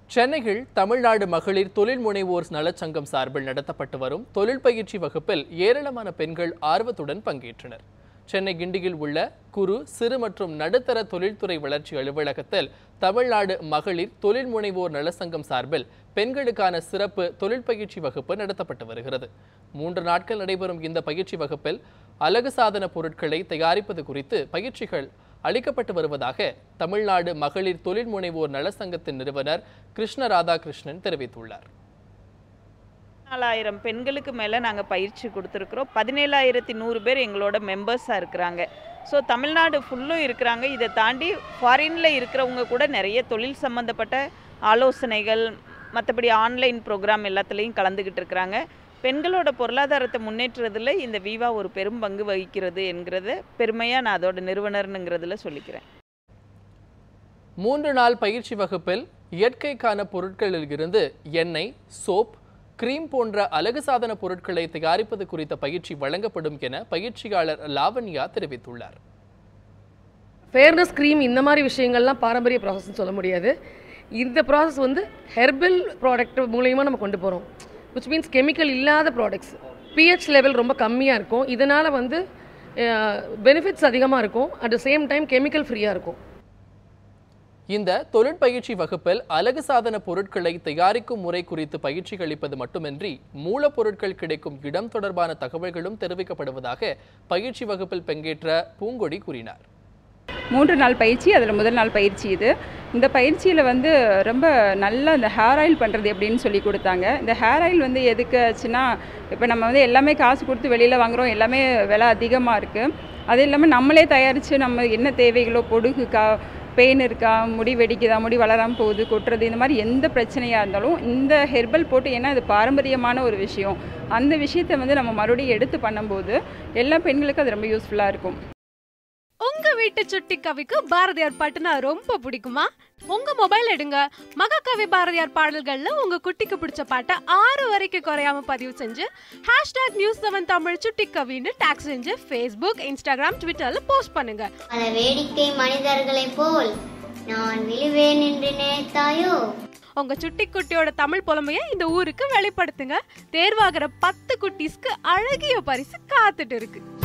சென்னையில் தமிழ்நாடு மகளிர் தொழில் முனைவோர் நலச்சங்கம் சார்பில் நடத்தப்பட்டு வரும் தொழில் பயிற்சி வகுப்பில் ஏராளமான பெண்கள் ஆர்வத்துடன் பங்கேற்றனர் சென்னை கிண்டியில் உள்ள குறு சிறு மற்றும் நடுத்தர தொழில்துறை வளர்ச்சி அலுவலகத்தில் தமிழ்நாடு மகளிர் தொழில் முனைவோர் நலச்சங்கம் சார்பில் பெண்களுக்கான சிறப்பு தொழில் பயிற்சி வகுப்பு நடத்தப்பட்டு வருகிறது மூன்று நாட்கள் நடைபெறும் இந்த பயிற்சி வகுப்பில் அழகு சாதன பொருட்களை தயாரிப்பது குறித்து பயிற்சிகள் அளிக்கப்பட்டு வருவதாக தமிழ்நாடு மகளிர் தொழில் முனைவோர் நலசங்கத்தின் நிறுவனர் கிருஷ்ண ராதாகிருஷ்ணன் தெரிவித்துள்ளார் நாலாயிரம் பெண்களுக்கு மேலே நாங்கள் பயிற்சி கொடுத்துருக்குறோம் பதினேழாயிரத்தி நூறு பேர் எங்களோட மெம்பர்ஸாக இருக்கிறாங்க ஸோ தமிழ்நாடு ஃபுல்லும் இருக்கிறாங்க இதை தாண்டி ஃபாரினில் இருக்கிறவங்க கூட நிறைய தொழில் சம்மந்தப்பட்ட ஆலோசனைகள் மற்றபடி ஆன்லைன் ப்ரோக்ராம் எல்லாத்துலேயும் கலந்துக்கிட்டு இருக்கிறாங்க பெண்களோட பொருளாதாரத்தை முன்னேற்றுறதுல இந்த வீவா ஒரு பெரும் பங்கு வகிக்கிறது என்கிறத பெருமையாக நான் அதோட நிறுவனர்னுங்கிறதுல சொல்லிக்கிறேன் மூன்று நாள் பயிற்சி வகுப்பில் இயற்கைக்கான பொருட்களில் இருந்து எண்ணெய் சோப் கிரீம் போன்ற அழகு சாதன பொருட்களை தயாரிப்பது குறித்த பயிற்சி வழங்கப்படும் என பயிற்சியாளர் லாவண்யா தெரிவித்துள்ளார் ஃபேர்னஸ் க்ரீம் இந்த மாதிரி விஷயங்கள்லாம் பாரம்பரிய ப்ராசஸ்னு சொல்ல முடியாது இந்த ப்ராசஸ் வந்து ஹெர்பல் ப்ராடக்ட் மூலயமா நம்ம கொண்டு போகிறோம் விச் மீன்ஸ் கெமிக்கல் இல்லாத ப்ராடக்ட்ஸ் பிஹெச் லெவல் ரொம்ப கம்மியாக இருக்கும் இதனால் வந்து பெனிஃபிட்ஸ் அதிகமாக இருக்கும் at the same time chemical ஃப்ரீயாக இருக்கும் இந்த தொழிற்பயிற்சி வகுப்பில் அழகு சாதன பொருட்களை தயாரிக்கும் முறை குறித்து பயிற்சி அளிப்பது மட்டுமின்றி மூலப்பொருட்கள் கிடைக்கும் இடம் தொடர்பான தகவல்களும் தெரிவிக்கப்படுவதாக பயிற்சி வகுப்பில் பங்கேற்ற பூங்கொடி கூறினார் மூன்று நாள் பயிற்சி அதில் முதல் நாள் பயிற்சி இது இந்த பயிற்சியில் வந்து ரொம்ப நல்லா இந்த ஹேர் ஆயில் பண்ணுறது எப்படின்னு சொல்லி கொடுத்தாங்க இந்த ஹேர் ஆயில் வந்து எதுக்கு ஆச்சுன்னா இப்போ நம்ம வந்து எல்லாமே காசு கொடுத்து வெளியில் வாங்குகிறோம் எல்லாமே விலை அதிகமாக இருக்குது அது இல்லாமல் நம்மளே தயாரித்து நம்ம என்ன தேவைகளோ பொடுகுக்கா பெயின் இருக்கா முடி வெடிக்குதா முடி வளராமல் போகுது கொட்டுறது இந்த மாதிரி எந்த பிரச்சனையாக இருந்தாலும் இந்த ஹெர்பல் போட்டு ஏன்னா இது பாரம்பரியமான ஒரு விஷயம் அந்த விஷயத்தை வந்து நம்ம மறுபடியும் எடுத்து பண்ணும்போது எல்லா பெண்களுக்கும் அது ரொம்ப யூஸ்ஃபுல்லாக இருக்கும் உங்க வீட்டு சுட்டி கவிக்கு பாரதியார் பாட்டுனா ரொம்ப பிடிக்குமா உங்க மொபைல் எடுங்க மகாகவி பாரதியார் பாடல்கள்ல உங்க குட்டிக்கு பிடிச்ச பாட்டை ஆறு வரைக்கும் குறையாம பதிவு செஞ்சு ஹேஷ்டாக் நியூஸ் செவன் தமிழ் சுட்டி கவின்னு டேக் செஞ்சு ஃபேஸ்புக் இன்ஸ்டாகிராம் ட்விட்டர்ல போஸ்ட் பண்ணுங்க பல வேடிக்கை மனிதர்களைப் போல் நான் விழுவேன் என்று நினைத்தாயோ உங்க சுட்டி குட்டியோட தமிழ் புலமைய இந்த ஊருக்கு வெளிப்படுத்துங்க தேர்வாகிற பத்து குட்டீஸ்க்கு அழகிய பரிசு காத்துட்டு இருக்கு